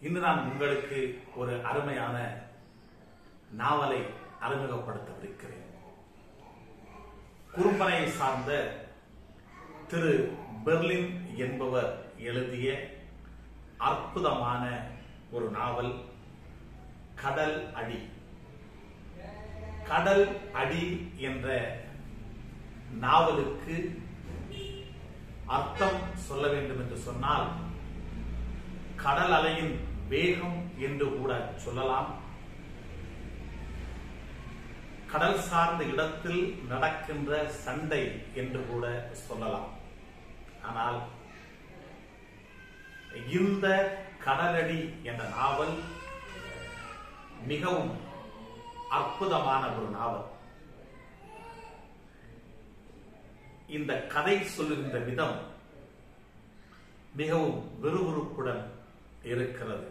இன்று நான் உங்களுக்கு ஒரு அருமையான நாவலை அறிமுகப்படுத்தவிருக்கிறேன் குறும்பனையை சார்ந்த திரு பெர்லின் என்பவர் எழுதிய அற்புதமான ஒரு நாவல் கடல் அடி கடல் அடி என்ற நாவலுக்கு அர்த்தம் சொல்ல வேண்டும் என்று சொன்னால் கடல் அலையின் வேகம் என்று கூட சொல்லலாம் கடல் சார்ந்த இடத்தில் நடக்கின்ற சண்டை என்று கூட சொல்லலாம் ஆனால் இந்த கடலடி என்ற நாவல் மிகவும் அற்புதமான ஒரு நாவல் இந்த கதை சொல்லுகின்ற விதம் மிகவும் விறுவிறுப்புடன் இருக்கிறது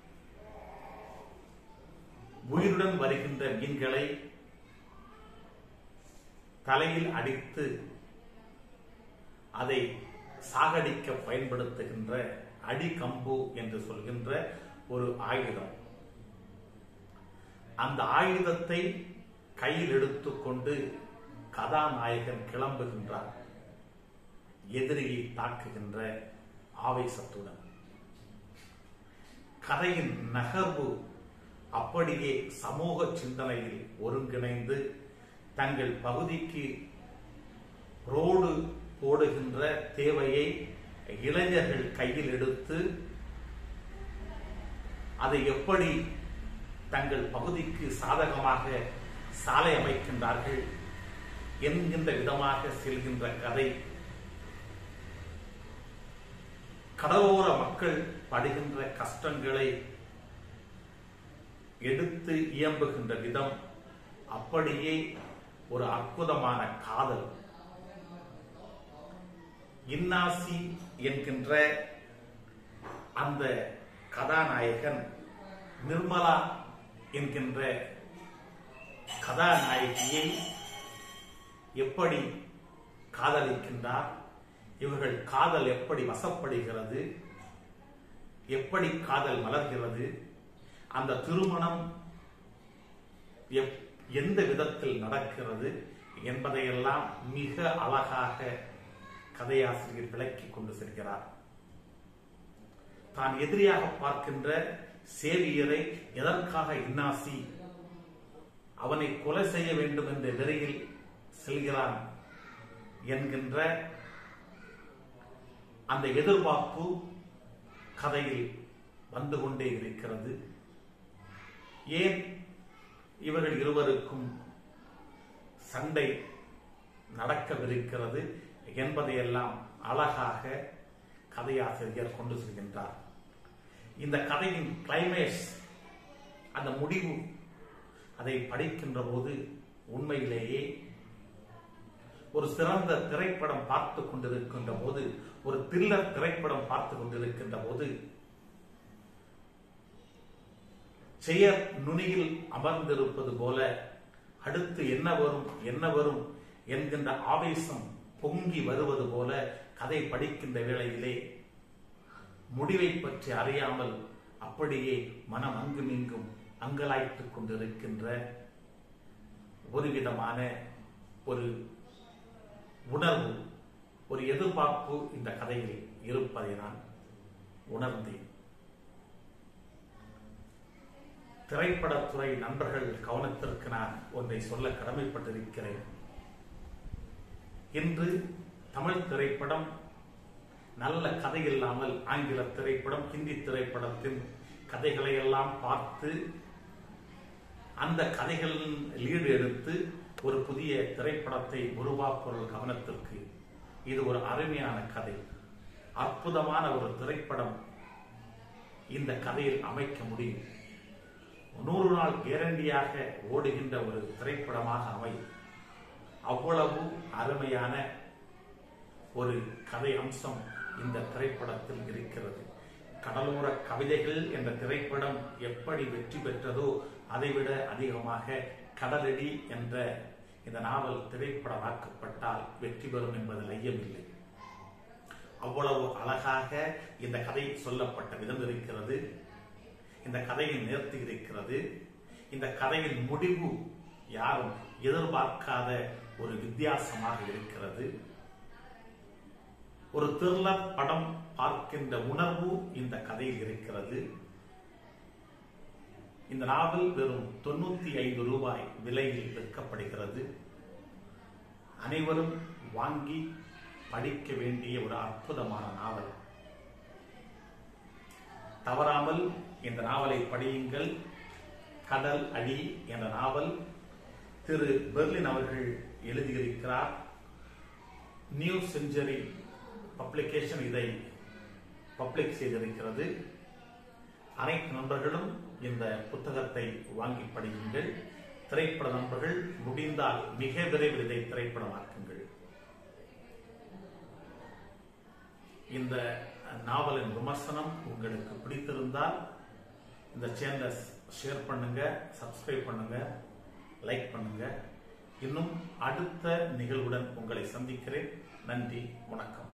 உயிருடன் வருகின்ற மீன்களை தலையில் அடித்து அதை சாகடிக்க பயன்படுத்துகின்ற அடிகம்பு என்று சொல்கின்ற ஒரு ஆயுதம் அந்த ஆயுதத்தை கையில் எடுத்துக்கொண்டு கதாநாயகன் கிளம்புகின்றார் எதிரியை தாக்குகின்ற ஆவேசத்துடன் கதையின் நகர்வு அப்படியே சமூக சிந்தனையில் ஒருங்கிணைந்து தங்கள் பகுதிக்கு ரோடு போடுகின்ற தேவையை இளைஞர்கள் கையில் எடுத்து அதை எப்படி தங்கள் பகுதிக்கு சாதகமாக சாலை அமைக்கின்றார்கள் என்கின்ற விதமாக செல்கின்ற கதை கடலோர மக்கள் படுகின்ற கஷ்டங்களை எடுத்து இயம்புகின்ற விதம் அப்படியே ஒரு அற்புதமான காதல் இன்னாசி என்கின்ற அந்த கதாநாயகன் நிர்மலா என்கின்ற கதாநாயகியை எப்படி காதலிக்கின்றார் இவர்கள் காதல் எப்படி வசப்படுகிறது எப்படி காதல் மலர்கிறது அந்த திருமணம் எந்த விதத்தில் நடக்கிறது என்பதையெல்லாம் மிக அழகாக கதையாசிரியர் விளக்கி கொண்டு செல்கிறார் தான் எதிரியாக பார்க்கின்ற சேவியரை எதற்காக இன்னாசி அவனை கொலை செய்ய வேண்டும் என்ற வெறியில் செல்கிறான் என்கின்ற அந்த எதிர்பார்ப்பு கதையில் வந்து கொண்டே இருக்கிறது ஏன் இவர்கள் இருவருக்கும் சண்டை நடக்கவிருக்கிறது என்பதையெல்லாம் அழகாக கதையாசிரியர் கொண்டு செல்கின்றார் இந்த கதையின் கிளைமேக்ஸ் அந்த முடிவு அதை படிக்கின்ற போது உண்மையிலேயே ஒரு சிறந்த திரைப்படம் பார்த்து கொண்டிருக்கின்ற போது ஒரு த்ரில்லர் திரைப்படம் பார்த்து கொண்டிருக்கின்ற போது செயற் நுனியில் அமர்ந்திருப்பது போல அடுத்து என்ன வரும் என்ன வரும் என்கின்ற ஆவேசம் பொங்கி வருவது போல கதை படிக்கின்ற வேளையிலே முடிவை பற்றி அறியாமல் அப்படியே மனம் அங்கும் இங்கும் அங்கலாய்த்துக் கொண்டிருக்கின்ற ஒரு விதமான ஒரு உணர்வு ஒரு எதிர்பார்ப்பு இந்த கதையில் இருப்பதை நான் உணர்ந்தேன் திரைப்படத்துறை நண்பர்கள் கவனத்திற்கு நான் ஒன்றை சொல்ல கடமைப்பட்டிருக்கிறேன் இன்று தமிழ் திரைப்படம் நல்ல கதை இல்லாமல் ஆங்கில திரைப்படம் ஹிந்தி திரைப்படத்தின் கதைகளை எல்லாம் பார்த்து அந்த கதைகளின் லீடு எடுத்து ஒரு புதிய திரைப்படத்தை உருவாக்குவர்கள் கவனத்திற்கு இது ஒரு அருமையான கதை அற்புதமான ஒரு திரைப்படம் இந்த கதையில் அமைக்க முடியும் நூறு நாள் கேரண்டியாக ஓடுகின்ற ஒரு திரைப்படமாக அமையும் அவ்வளவு அருமையான ஒரு கதை அம்சம் இந்த திரைப்படத்தில் இருக்கிறது கடலோர கவிதைகள் என்ற திரைப்படம் எப்படி வெற்றி பெற்றதோ அதைவிட அதிகமாக கடலடி என்ற இந்த நாவல் திரைப்படமாக்கப்பட்டால் வெற்றி பெறும் என்பதில் ஐயமில்லை அவ்வளவு அழகாக இந்த கதை சொல்லப்பட்ட விதம் இருக்கிறது இந்த கதையை நேர்த்தி இருக்கிறது இந்த கதையின் முடிவு யாரும் எதிர்பார்க்காத ஒரு வித்தியாசமாக இருக்கிறது ஒரு த்ரில்லர் படம் பார்க்கின்ற உணர்வு இந்த கதையில் இருக்கிறது இந்த நாவல் வெறும் தொண்ணூத்தி ஐந்து ரூபாய் விலையில் விற்கப்படுகிறது அனைவரும் வாங்கி படிக்க வேண்டிய ஒரு அற்புதமான நாவல் தவறாமல் இந்த நாவலை படியுங்கள் கடல் அடி என்ற நாவல் திரு பெர்லின் அவர்கள் எழுதியிருக்கிறார் நியூ செஞ்சுரி பப்ளிகேஷன் இதை பப்ளிக் செய்திருக்கிறது அனைத்து நண்பர்களும் இந்த புத்தகத்தை வாங்கி படியுங்கள் திரைப்பட நண்பர்கள் முடிந்தால் மிக விரைவில் இதை திரைப்படமாக்குங்கள் இந்த நாவலின் விமர்சனம் உங்களுக்கு பிடித்திருந்தால் இந்த சேனலை ஷேர் பண்ணுங்க சப்ஸ்கிரைப் பண்ணுங்க லைக் பண்ணுங்க இன்னும் அடுத்த நிகழ்வுடன் உங்களை சந்திக்கிறேன் நன்றி வணக்கம்